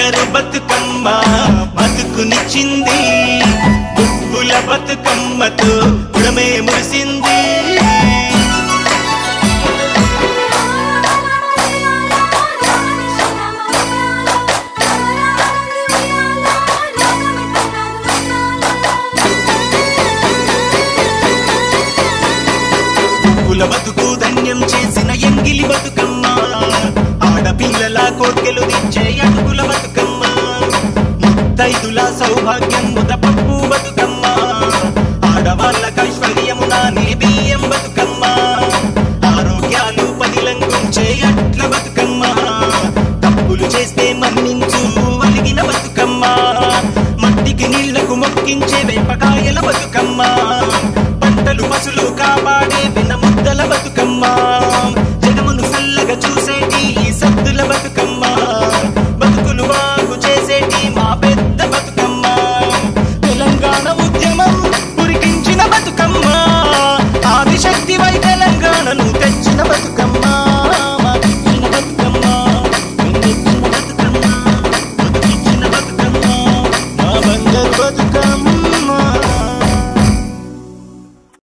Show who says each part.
Speaker 1: బంగారు బతుకమ్మ బతుకునిచ్చింది పువ్వుల బతుకమ్మతో గుణమే మురిసింది పువ్వుల బతుకు ధన్యం చేసిన ఎంగిలి బతుకమ్మ ఆడపిల్లల కోర్కెలు తెచ్చే అటుకుల బతుకమ్మ ముత్తైదుల సౌభాగ్యం ముద